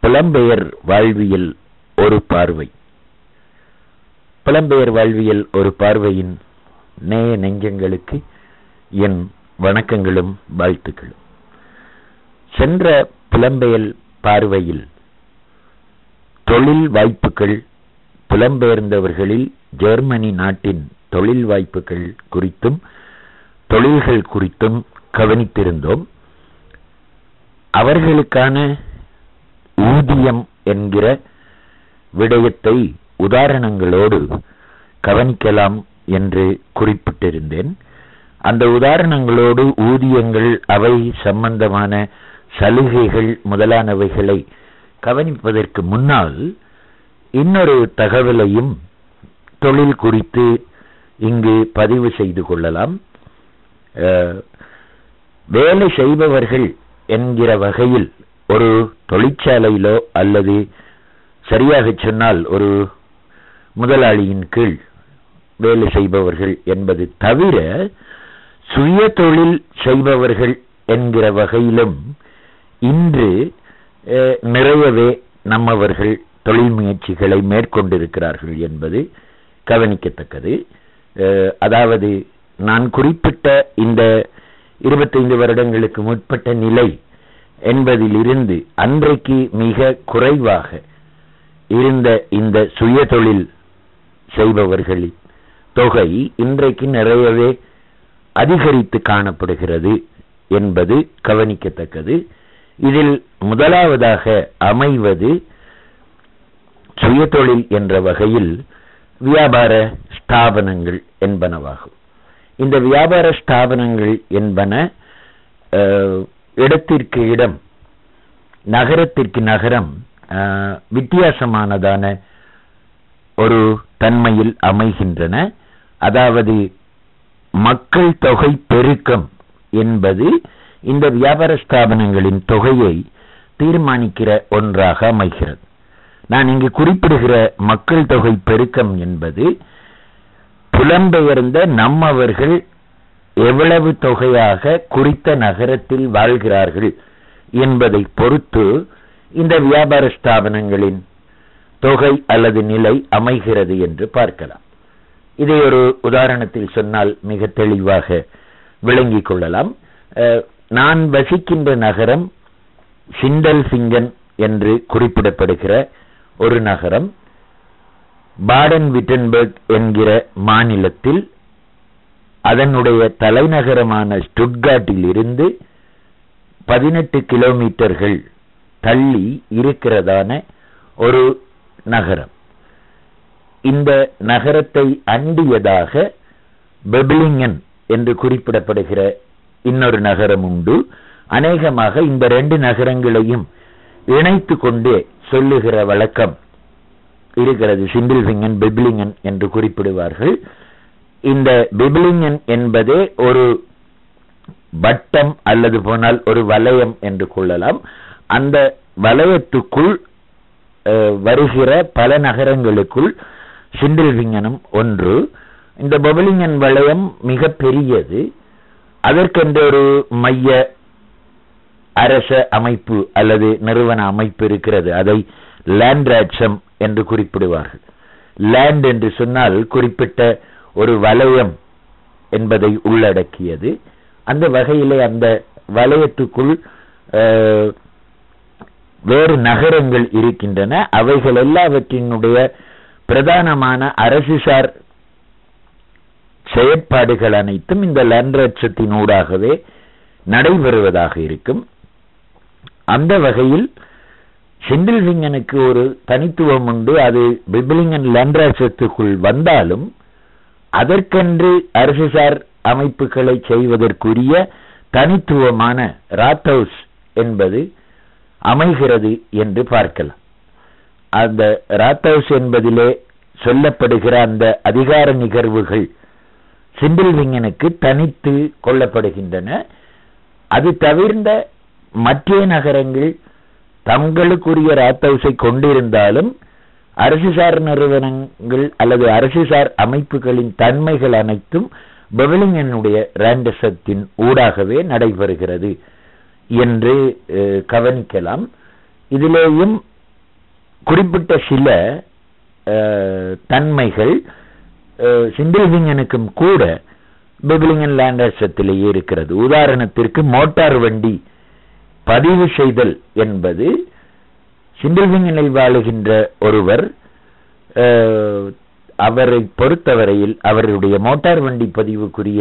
புலம்பெயர் வாழ்வியல் ஒரு பார்வை புலம்பெயர் வாழ்வியல் ஒரு பார்வையின் நேய நெஞ்சங்களுக்கு என் வணக்கங்களும் வாழ்த்துக்களும் சென்ற புலம்பெயல் பார்வையில் தொழில் வாய்ப்புகள் புலம்பெயர்ந்தவர்களில் ஜெர்மனி நாட்டின் தொழில் வாய்ப்புகள் குறித்தும் தொழில்கள் குறித்தும் கவனித்திருந்தோம் அவர்களுக்கான ஊதியம் என்கிற விடயத்தை உதாரணங்களோடு கவனிக்கலாம் என்று குறிப்பிட்டிருந்தேன் அந்த உதாரணங்களோடு ஊதியங்கள் அவை சம்பந்தமான சலுகைகள் முதலானவைகளை கவனிப்பதற்கு முன்னால் இன்னொரு தகவலையும் தொழில் குறித்து இங்கு பதிவு செய்து கொள்ளலாம் வேலை செய்பவர்கள் என்கிற வகையில் ஒரு தொழிற்சாலையிலோ அல்லது சரியாக சொன்னால் ஒரு முதலாளியின் கீழ் வேலை செய்பவர்கள் என்பது தவிர சுய தொழில் செய்பவர்கள் என்கிற வகையிலும் இன்று நிறையவே நம்மவர்கள் தொழில் முயற்சிகளை மேற்கொண்டிருக்கிறார்கள் என்பது கவனிக்கத்தக்கது அதாவது நான் குறிப்பிட்ட இந்த இருபத்தைந்து வருடங்களுக்கு முற்பட்ட நிலை என்பதிலிருந்து அன்றைக்கு மிக குறைவாக இருந்த இந்த சுய தொழில் செய்பவர்களின் தொகை இன்றைக்கு நிறையவே அதிகரித்து காணப்படுகிறது என்பது கவனிக்கத்தக்கது இதில் முதலாவதாக அமைவது சுயதொழில் என்ற வகையில் வியாபார ஸ்தாபனங்கள் என்பனவாகும் இந்த வியாபார ஸ்தாபனங்கள் என்பன இடத்திற்கு இடம் நகரத்திற்கு நகரம் வித்தியாசமானதான ஒரு தன்மையில் அமைகின்றன அதாவது மக்கள் தொகை பெருக்கம் என்பது இந்த வியாபார ஸ்தாபனங்களின் தொகையை தீர்மானிக்கிற ஒன்றாக அமைகிறது நான் இங்கு குறிப்பிடுகிற மக்கள் தொகை பெருக்கம் என்பது புலம்பெயர்ந்த நம்மவர்கள் எவ்வளவு தொகையாக குறித்த நகரத்தில் வாழ்கிறார்கள் என்பதை பொறுத்து இந்த வியாபார ஸ்தாபனங்களின் தொகை அல்லது நிலை அமைகிறது என்று பார்க்கலாம் இதை ஒரு உதாரணத்தில் சொன்னால் மிக தெளிவாக விளங்கிக் கொள்ளலாம் நான் வசிக்கின்ற நகரம் சிண்டல் சிங்கன் என்று குறிப்பிடப்படுகிற ஒரு நகரம் பாடன் விட்டன்பர்க் என்கிற மாநிலத்தில் அதனுடைய தலைநகரமான ஸ்டுட்காட்டில் இருந்து பதினெட்டு கிலோமீட்டர்கள் தள்ளி இருக்கிறதான ஒரு நகரம் இந்த நகரத்தை அண்டியதாக பெபிளிங்கன் என்று குறிப்பிடப்படுகிற இன்னொரு நகரம் உண்டு அநேகமாக இந்த ரெண்டு நகரங்களையும் இணைத்து கொண்டே சொல்லுகிற வழக்கம் இருக்கிறது சிம்பிள்விங்கன் பெபிளிங்கன் என்று குறிப்பிடுவார்கள் இந்த பெபிளிங்கன் என்பதே ஒரு வட்டம் அல்லது போனால் ஒரு வலயம் என்று கொள்ளலாம் அந்த வலயத்துக்குள் வருகிற பல நகரங்களுக்குள் சிண்டில்விங்கனும் ஒன்று இந்த பபலிங்கன் வளையம் மிக பெரியது அதற்கென்ற ஒரு மைய அரச அமைப்பு அல்லது நிறுவன அமைப்பு இருக்கிறது அதை லேண்ட் ராட்சம் என்று குறிப்பிடுவார்கள் லேண்ட் என்று சொன்னால் குறிப்பிட்ட ஒரு வலயம் என்பதை உள்ளடக்கியது அந்த வகையிலே அந்த வலயத்துக்குள் வேறு நகரங்கள் இருக்கின்றன அவைகள் எல்லாவற்றினுடைய பிரதானமான அரசுசார் செயற்பாடுகள் அனைத்தும் இந்த லேண்ட்ராட்சத்தின் ஊடாகவே நடைபெறுவதாக இருக்கும் அந்த வகையில் செந்தில்விங்கனுக்கு ஒரு தனித்துவம் உண்டு அது பிபிலிங்கன் லேண்ட்ராட்சத்துக்குள் வந்தாலும் அதற்கென்று அரசுசார் அமைப்புகளை செய்வதற்குரிய தனித்துவமான ராத் ஹவுஸ் என்பது அமைகிறது என்று பார்க்கலாம் அந்த ராத் ஹவுஸ் என்பதிலே சொல்லப்படுகிற அந்த அதிகார நிகழ்வுகள் சிண்டில்விங்கனுக்கு தனித்து கொள்ளப்படுகின்றன அது தவிர்ந்த மற்ற நகரங்கள் தங்களுக்குரிய ராத் ஹவுஸை கொண்டிருந்தாலும் அரசுசார் நிறுவனங்கள் அல்லது அரசுசார் அமைப்புகளின் தன்மைகள் அனைத்தும் பெவிலிங்கனுடைய ராண்டசத்தின் ஊடாகவே நடைபெறுகிறது என்று அஹ், கவனிக்கலாம் இதிலேயும் குறிப்பிட்ட சில அஹ், தன்மைகள் அஹ், சிண்டில்விங்கனுக்கும் கூட பிபிலிங்கன் லேண்டர்ஸத்திலேயே இருக்கிறது உதாரணத்திற்கு மோட்டார் வண்டி பதிவு செய்தல் என்பது சிண்டில்விங்கனில் வாழுகின்ற ஒருவர் அஹ், அவரை பொறுத்தவரையில் அவருடைய மோட்டார் வண்டி பதிவுக்குரிய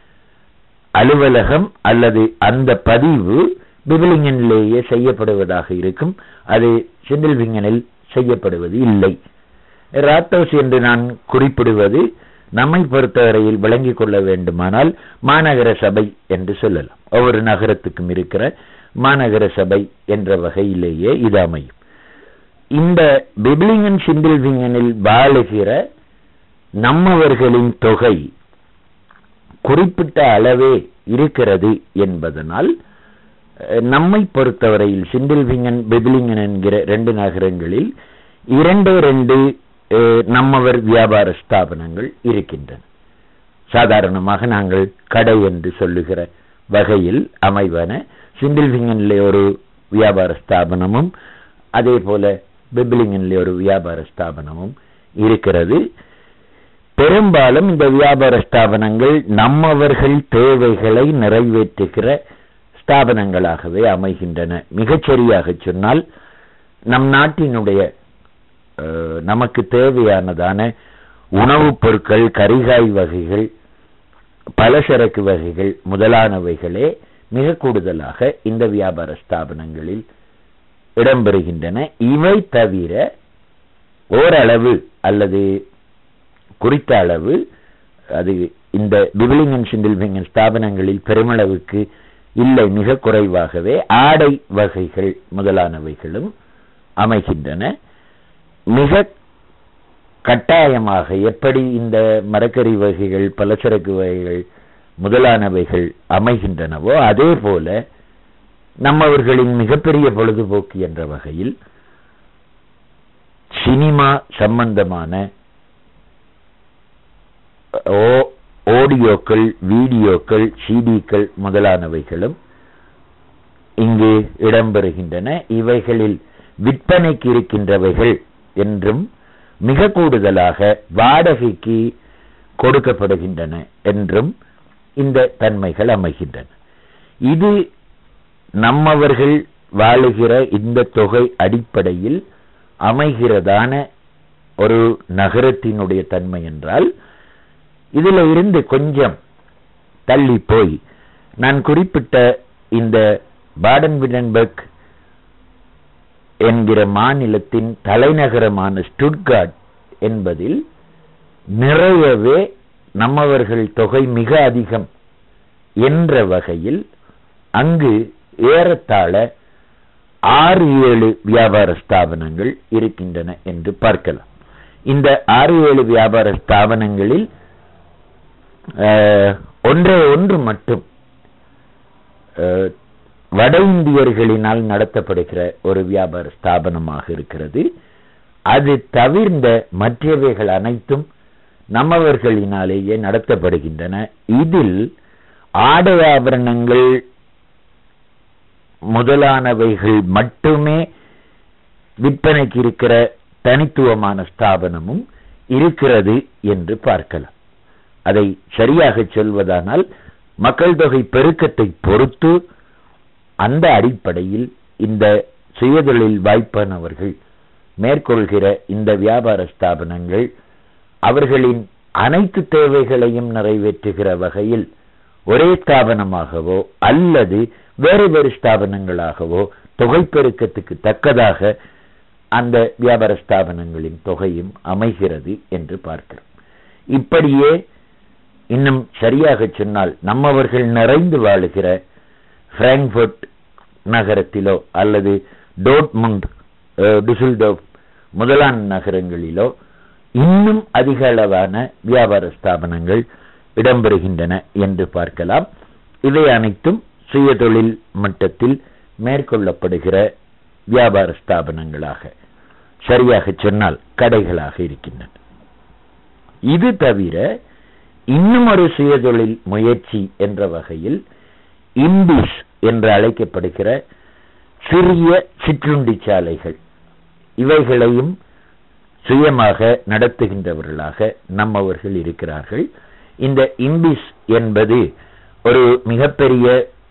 அலுவலகம் அல்லது அந்த பதிவு பிபிலிங்கனிலேயே செய்யப்படுவதாக இருக்கும் அது சிண்டில்விங்கனில் செய்யப்படுவது இல்லை ராத்தோஸ் என்று நான் குறிப்பிடுவது நம்மை பொறுத்தவரையில் விளங்கிக் கொள்ள வேண்டுமானால் மாநகர சபை என்று சொல்லலாம் ஒவ்வொரு நகரத்துக்கும் இருக்கிற மாநகர சபை என்ற வகையிலேயே இது அமையும் இந்த பிபிலிங்கன் சிண்டில்விங்கனில் வாழுகிற நம்மவர்களின் தொகை குறிப்பிட்ட அளவே இருக்கிறது என்பதனால் அஹ், நம்மை பொறுத்தவரையில் சிண்டில்விங்கன் பிபிலிங்கன் என்கிற ரெண்டு நகரங்களில் இரண்டு ரெண்டு அஹ், நம்மவர் வியாபார ஸ்தாபனங்கள் இருக்கின்றன சாதாரணமாக நாங்கள் கடை என்று சொல்லுகிற வகையில் அமைவன சிண்டில்விங்கனிலே ஒரு வியாபார ஸ்தாபனமும் அதே போல பிபிலிங்கனிலே ஒரு வியாபார ஸ்தாபனமும் இருக்கிறது பெரும்பாலும் இந்த வியாபார ஸ்தாபனங்கள் நம்மவர்கள் தேவைகளை நிறைவேற்றுகிற ஸ்தாபனங்களாகவே அமைகின்றன மிகச்சரியாக சொன்னால் நம் நாட்டினுடைய அஹ், நமக்கு தேவையானதான உணவுப் பொருட்கள் கரிகாய் வகைகள் பலசரக்கு வகைகள் முதலானவைகளே மிக கூடுதலாக இந்த வியாபார ஸ்தாபனங்களில் இடம்பெறுகின்றன இவை தவிர ஓரளவு அல்லது குறித்த அளவு அது இந்த பிபிலிங்கன் சிண்டில்விங்கன் ஸ்தாபனங்களில் பெருமளவுக்கு இல்லை மிக குறைவாகவே ஆடை வகைகள் முதலானவைகளும் அமைகின்றன மிக கட்டாயமாக எப்படி இந்த மரக்கறி வகைகள் பலசரக்கு வகைகள் முதலானவைகள் அமைகின்றனவோ அதே போல நம்மவர்களின் மிகப்பெரிய பொழுதுபோக்கு என்ற வகையில் சினிமா சம்பந்தமான ஓ- ஆடியோக்கள் வீடியோக்கள் சிடிக்கள் முதலானவைகளும் இங்கு இடம்பெறுகின்றன இவைகளில் விற்பனைக்கு இருக்கின்றவைகள் என்றும் மிக கூடுதலாக வாடகைக்கு கொடுக்கப்படுகின்றன என்றும் இந்த தன்மைகள் அமைகின்றன இது நம்மவர்கள் வாழுகிற இந்த தொகை அடிப்படையில் அமைகிறதான ஒரு நகரத்தினுடைய தன்மை என்றால் இதுல இருந்து கொஞ்சம் தள்ளி போய் நான் குறிப்பிட்ட இந்த பாடன் விடன்பர்க் என்கிற மாநிலத்தின் தலைநகரமான ஸ்டுட்கார்ட் என்பதில் நிறையவே நம்மவர்கள் தொகை மிக அதிகம் என்ற வகையில் அங்கு ஏறத்தாழ ஆறு ஏழு வியாபார ஸ்தாபனங்கள் இருக்கின்றன என்று பார்க்கலாம் இந்த ஆறு ஏழு வியாபார ஸ்தாபனங்களில் அஹ், ஒன்றே ஒன்று மட்டும் அஹ், வட இந்தியர்களினால் நடத்தப்படுகிற ஒரு வியாபார ஸ்தாபனமாக இருக்கிறது அது தவிர்ந்த மற்றவைகள் அனைத்தும் நம்மவர்களினாலேயே நடத்தப்படுகின்றன இதில் ஆடை ஆபரணங்கள் முதலானவைகள் மட்டுமே விற்பனைக்கு இருக்கிற தனித்துவமான ஸ்தாபனமும் இருக்கிறது என்று பார்க்கலாம் அதை சரியாக சொல்வதானால் மக்கள் தொகை பெருக்கத்தை பொறுத்து அந்த அடிப்படையில் இந்த சுயதொழில் வாய்ப்பானவர்கள் மேற்கொள்கிற இந்த வியாபார ஸ்தாபனங்கள் அவர்களின் அனைத்து தேவைகளையும் நிறைவேற்றுகிற வகையில் ஒரே ஸ்தாபனமாகவோ அல்லது வேறு வேறு ஸ்தாபனங்களாகவோ தொகை பெருக்கத்துக்கு தக்கதாக அந்த வியாபார ஸ்தாபனங்களின் தொகையும் அமைகிறது என்று பார்க்கிறோம் இப்படியே இன்னும் சரியாக சொன்னால் நம்மவர்கள் நிறைந்து வாழுகிற பிராங்க்ஃபர்ட் நகரத்திலோ அல்லது டோட்முண்ட் அஹ், டுசில்டோப் முதலான நகரங்களிலோ இன்னும் அதிக அளவான வியாபார ஸ்தாபனங்கள் இடம்பெறுகின்றன என்று பார்க்கலாம் இவை அனைத்தும் சுயதொழில் மட்டத்தில் மேற்கொள்ளப்படுகிற வியாபார ஸ்தாபனங்களாக சரியாக சொன்னால் கடைகளாக இருக்கின்றன இது தவிர இன்னும் ஒரு சுயதொழில் முயற்சி என்ற வகையில் இம்பிஸ் என்று அழைக்கப்படுகிற சிறிய சிற்றுண்டி சாலைகள் இவைகளையும் சுயமாக நடத்துகின்றவர்களாக நம்மவர்கள் இருக்கிறார்கள் இந்த இம்பிஸ் என்பது ஒரு மிகப்பெரிய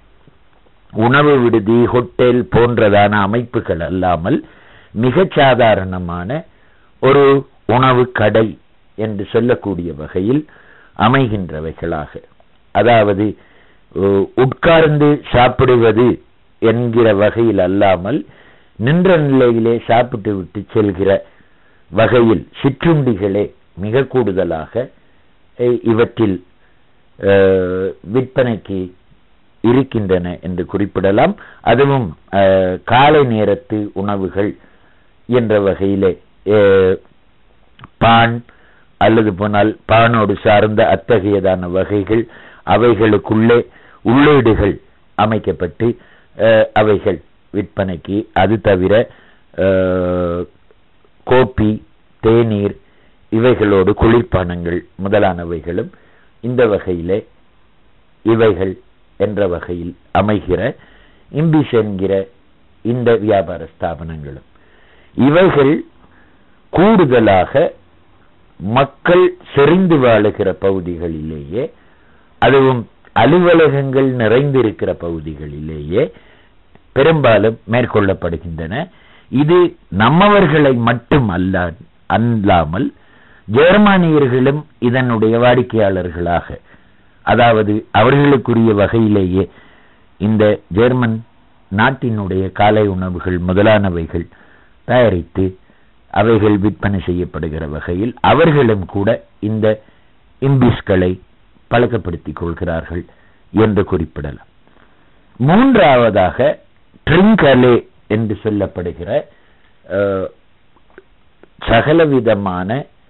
உணவு விடுதி ஹோட்டல் போன்றதான அமைப்புகள் அல்லாமல் மிகச் சாதாரணமான ஒரு உணவு கடை என்று சொல்லக்கூடிய வகையில் அமைகின்றவைகளாக அதாவது உ- உட்கார்ந்து சாப்பிடுவது என்கிற வகையில் அல்லாமல் நின்ற நிலையிலே சாப்பிட்டு விட்டு செல்கிற வகையில் சிற்றுண்டிகளே மிக கூடுதலாக அஹ், இவற்றில் அஹ், விற்பனைக்கு இருக்கின்றன என்று குறிப்பிடலாம் அதுவும் அஹ், காலை நேரத்து உணவுகள் என்ற வகையிலே அஹ், பான் அல்லது போனால் பானோடு சார்ந்த அத்தகையதான வகைகள் அவைகளுக்குள்ளே உள்ளீடுகள் அமைக்கப்பட்டு அஹ், அவைகள் விற்பனைக்கு அது தவிர அஹ், கோப்பி தேநீர் இவைகளோடு குளிர்பானங்கள் முதலானவைகளும் இந்த வகையிலே இவைகள் என்ற வகையில் அமைகிற இம்பிஸ் என்கிற இந்த வியாபார ஸ்தாபனங்களும் இவைகள் கூடுதலாக மக்கள் செறிந்து வாழுகிற பகுதிகளிலேயே அதுவும் அலுவலகங்கள் நிறைந்திருக்கிற பகுதிகளிலேயே பெரும்பாலும் மேற்கொள்ளப்படுகின்றன இது நம்மவர்களை மட்டும் அல்ல அல்லாமல் ஜெர்மானியர்களும் இதனுடைய வாடிக்கையாளர்களாக அதாவது அவர்களுக்குரிய வகையிலேயே இந்த ஜெர்மன் நாட்டினுடைய காலை உணவுகள் முதலானவைகள் தயாரித்து அவைகள் விற்பனை செய்யப்படுகிற வகையில் அவர்களும் கூட இந்த இம்பிஸ்களை பழக்கப்படுத்திக் கொள்கிறார்கள் என்று குறிப்பிடலாம் மூன்றாவதாக ட்ரிங்கலே என்று சொல்லப்படுகிற அஹ், சகலவிதமான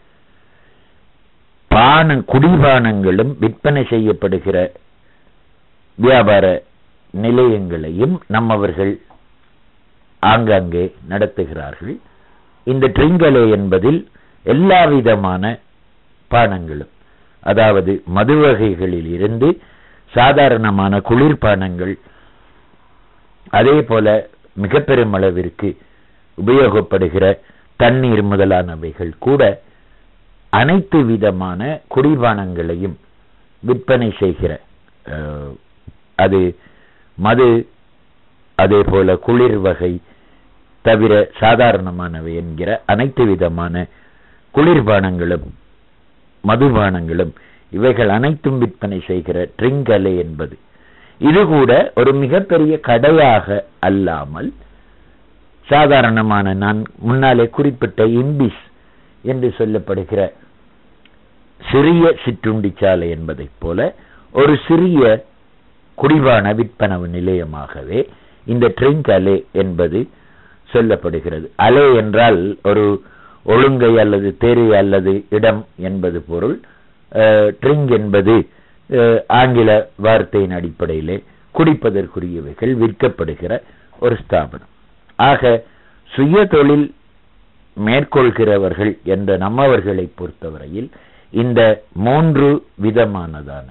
பான குடிபானங்களும் விற்பனை செய்யப்படுகிற வியாபார நிலையங்களையும் நம்மவர்கள் ஆங்காங்கே நடத்துகிறார்கள் இந்த ட்ரிங்கலே என்பதில் எல்லா விதமான பானங்களும் அதாவது மது வகைகளில் இருந்து சாதாரணமான குளிர்பானங்கள் அதே போல மிக பெருமளவிற்கு உபயோகப்படுகிற தண்ணீர் முதலானவைகள் கூட அனைத்து விதமான குடிபானங்களையும் விற்பனை செய்கிற அஹ், அது மது அதே போல குளிர் வகை தவிர சாதாரணமானவை என்கிற அனைத்து விதமான குளிர்பானங்களும் மதுபானங்களும் இவைகள் அனைத்தும் விற்பனை செய்கிற ட்ரிங்கலே என்பது இது கூட ஒரு மிகப்பெரிய கடையாக அல்லாமல் சாதாரணமான நான் முன்னாலே குறிப்பிட்ட இம்பிஸ் என்று சொல்லப்படுகிற சிறிய சிற்றுண்டிச்சாலை என்பதைப் போல ஒரு சிறிய குடிபான விற்பனவு நிலையமாகவே இந்த ட்ரிங்க் அலே என்பது சொல்லப்படுகிறது அலே என்றால் ஒரு ஒழுங்கை அல்லது தெரு அல்லது இடம் என்பது பொருள் ட்ரிங்க் என்பது அஹ், ஆங்கில வார்த்தையின் அடிப்படையிலே குடிப்பதற்குரியவைகள் விற்கப்படுகிற ஒரு ஸ்தாபனம் ஆக சுய தொழில் மேற்கொள்கிறவர்கள் என்ற நம்மவர்களை பொறுத்தவரையில் இந்த மூன்று விதமானதான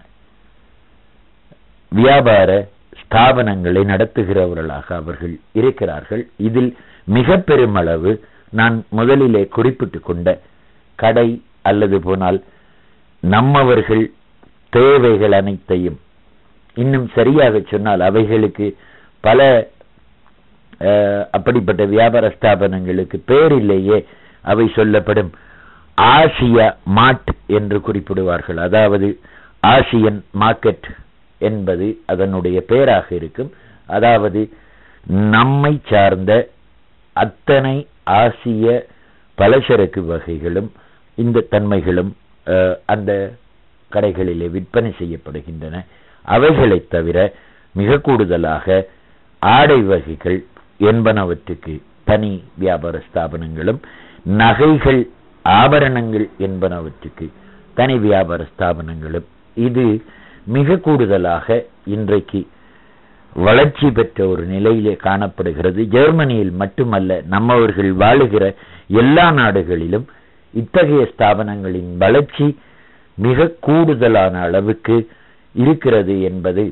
வியாபார ஸ்தாபனங்களை நடத்துகிறவர்களாக அவர்கள் இருக்கிறார்கள் இதில் மிக பெருமளவு நான் முதலிலே குறிப்பிட்டு கொண்ட கடை அல்லது போனால் நம்மவர்கள் தேவைகள் அனைத்தையும் இன்னும் சரியாக சொன்னால் அவைகளுக்கு பல அஹ், அப்படிப்பட்ட வியாபார ஸ்தாபனங்களுக்கு பேரிலேயே அவை சொல்லப்படும் ஆசிய மார்ட் என்று குறிப்பிடுவார்கள் அதாவது ஆசியன் மார்க்கெட் என்பது அதனுடைய பெயராக இருக்கும் அதாவது நம்மை சார்ந்த அத்தனை ஆசிய பலசரக்கு வகைகளும் இந்த தன்மைகளும் அஹ், அந்த கடைகளிலே விற்பனை செய்யப்படுகின்றன அவைகளைத் தவிர மிக கூடுதலாக ஆடை வகைகள் என்பனவற்றுக்கு தனி வியாபார ஸ்தாபனங்களும் நகைகள் ஆபரணங்கள் என்பனவற்றுக்கு தனி வியாபார ஸ்தாபனங்களும் இது மிக கூடுதலாக இன்றைக்கு வளர்ச்சி பெற்ற ஒரு நிலையிலே காணப்படுகிறது ஜெர்மனியில் மட்டுமல்ல நம்மவர்கள் வாழுகிற எல்லா நாடுகளிலும் இத்தகைய ஸ்தாபனங்களின் வளர்ச்சி மிக கூடுதலான அளவுக்கு இருக்கிறது என்பது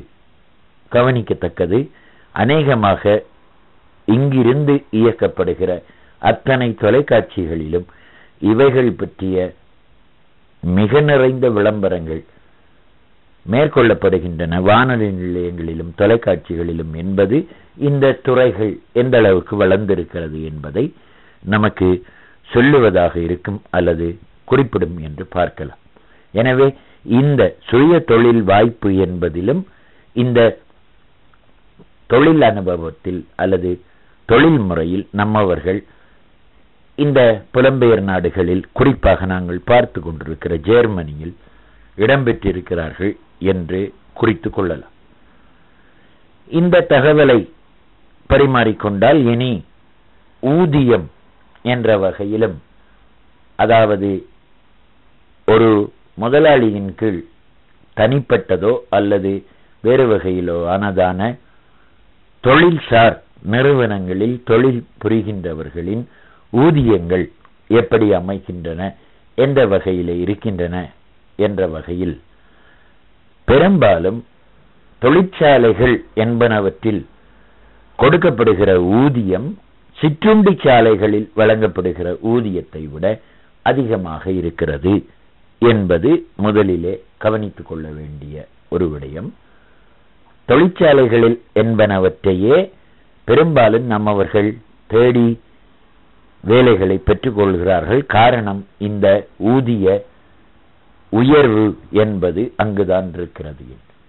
கவனிக்கத்தக்கது அநேகமாக இங்கிருந்து இயக்கப்படுகிற அத்தனை தொலைக்காட்சிகளிலும் இவைகள் பற்றிய மிக நிறைந்த விளம்பரங்கள் மேற்கொள்ளப்படுகின்றன வானொலி நிலையங்களிலும் தொலைக்காட்சிகளிலும் என்பது இந்த துறைகள் எந்த அளவுக்கு வளர்ந்திருக்கிறது என்பதை நமக்கு சொல்லுவதாக இருக்கும் அல்லது குறிப்பிடும் என்று பார்க்கலாம் எனவே இந்த சுய தொழில் வாய்ப்பு என்பதிலும் இந்த தொழில் அனுபவத்தில் அல்லது தொழில் முறையில் நம்மவர்கள் இந்த புலம்பெயர் நாடுகளில் குறிப்பாக நாங்கள் பார்த்து கொண்டிருக்கிற ஜெர்மனியில் இடம்பெற்றிருக்கிறார்கள் என்று குறித்து கொள்ளலாம் இந்த தகவலை பரிமாறிக்கொண்டால் இனி ஊதியம் என்ற வகையிலும் அதாவது ஒரு முதலாளியின் கீழ் தனிப்பட்டதோ அல்லது வேறு வகையிலோ ஆனதான தொழில்சார் நிறுவனங்களில் தொழில் புரிகின்றவர்களின் ஊதியங்கள் எப்படி அமைகின்றன என்ற வகையிலே இருக்கின்றன என்ற வகையில் பெரும்பாலும் தொழிற்சாலைகள் என்பனவற்றில் கொடுக்கப்படுகிற ஊதியம் சிற்றுண்டி சாலைகளில் வழங்கப்படுகிற ஊதியத்தை விட அதிகமாக இருக்கிறது என்பது முதலிலே கவனித்துக் கொள்ள வேண்டிய ஒரு விடயம் தொழிற்சாலைகளில் என்பனவற்றையே பெரும்பாலும் நம்மவர்கள் தேடி வேலைகளை பெற்றுக்கொள்கிறார்கள் காரணம் இந்த ஊதிய உயர்வு என்பது அங்குதான் இருக்கிறது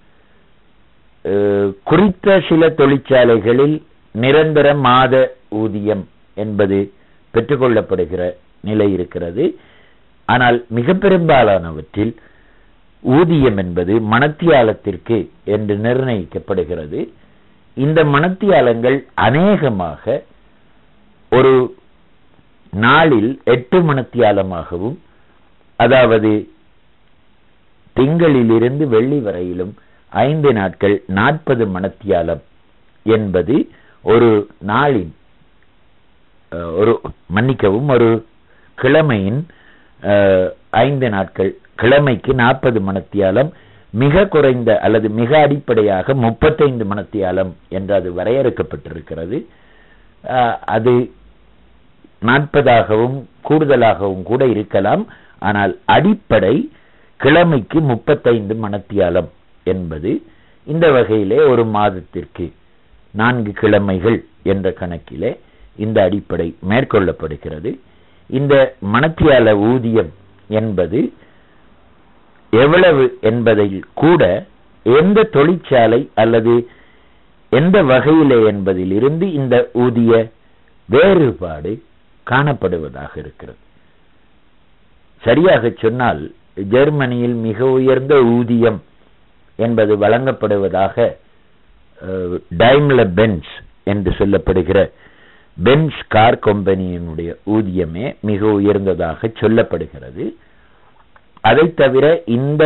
குறித்த சில தொழிற்சாலைகளில் நிரந்தர மாத ஊதியம் என்பது பெற்றுக்கொள்ளப்படுகிற நிலை இருக்கிறது ஆனால் மிக பெரும்பாலானவற்றில் ஊதியம் என்பது மணத்தியாலத்திற்கு என்று நிர்ணயிக்கப்படுகிறது இந்த மணத்தியாலங்கள் அநேகமாக ஒரு நாளில் எட்டு மணத்தியாலமாகவும் அதாவது திங்களிலிருந்து வெள்ளி வரையிலும் ஐந்து நாட்கள் நாற்பது மணத்தியாலம் என்பது ஒரு நாளின் ஒரு மன்னிக்கவும் ஒரு கிழமையின் ஐந்து நாட்கள் கிழமைக்கு நாற்பது மணத்தியாலம் மிக குறைந்த அல்லது மிக அடிப்படையாக முப்பத்தைந்து மணத்தியாலம் என்று அது வரையறுக்கப்பட்டிருக்கிறது அது நாற்பதாகவும் கூடுதலாகவும் கூட இருக்கலாம் ஆனால் அடிப்படை கிழமைக்கு முப்பத்தைந்து மணத்தியாலம் என்பது இந்த வகையிலே ஒரு மாதத்திற்கு நான்கு கிழமைகள் என்ற கணக்கிலே இந்த அடிப்படை மேற்கொள்ளப்படுகிறது இந்த மணத்தியால ஊதியம் என்பது எவ்வளவு என்பதில் கூட எந்த தொழிற்சாலை அல்லது எந்த வகையிலே என்பதில் இருந்து இந்த ஊதிய வேறுபாடு காணப்படுவதாக இருக்கிறது சரியாக சொன்னால் ஜெர்மனியில் மிக உயர்ந்த ஊதியம் என்பது வழங்கப்படுவதாக டைம்ல பென்ஸ் என்று சொல்லப்படுகிற பென்ஸ் கார் கம்பெனியினுடைய ஊதியமே மிக உயர்ந்ததாக சொல்லப்படுகிறது அதை தவிர இந்த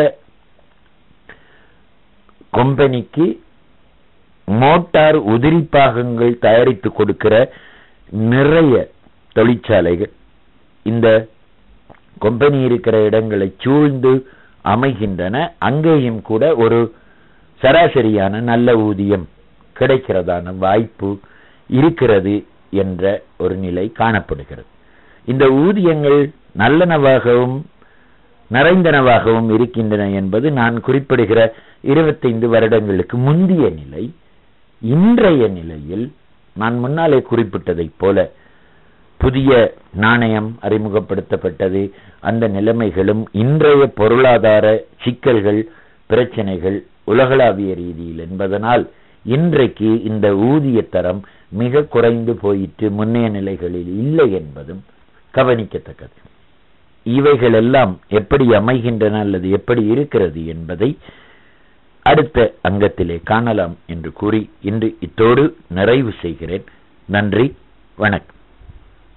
கம்பெனிக்கு மோட்டார் உதிரி பாகங்கள் தயாரித்து கொடுக்கிற நிறைய தொழிற்சாலைகள் இந்த கம்பெனி இருக்கிற இடங்களை சூழ்ந்து அமைகின்றன அங்கேயும் கூட ஒரு சராசரியான நல்ல ஊதியம் கிடைக்கிறதான வாய்ப்பு இருக்கிறது என்ற ஒரு நிலை காணப்படுகிறது இந்த ஊதியங்கள் நல்லனவாகவும் நிறைந்தனவாகவும் இருக்கின்றன என்பது நான் குறிப்பிடுகிற இருபத்தைந்து வருடங்களுக்கு முந்திய நிலை இன்றைய நிலையில் நான் முன்னாலே குறிப்பிட்டதைப் போல புதிய நாணயம் அறிமுகப்படுத்தப்பட்டது அந்த நிலைமைகளும் இன்றைய பொருளாதார சிக்கல்கள் பிரச்சனைகள் உலகளாவிய ரீதியில் என்பதனால் இன்றைக்கு இந்த ஊதிய தரம் மிக குறைந்து போயிற்று முன்னைய நிலைகளில் இல்லை என்பதும் கவனிக்கத்தக்கது இவைகள் எல்லாம் எப்படி அமைகின்றன அல்லது எப்படி இருக்கிறது என்பதை அடுத்த அங்கத்திலே காணலாம் என்று கூறி இன்று இத்தோடு நிறைவு செய்கிறேன் நன்றி வணக்கம்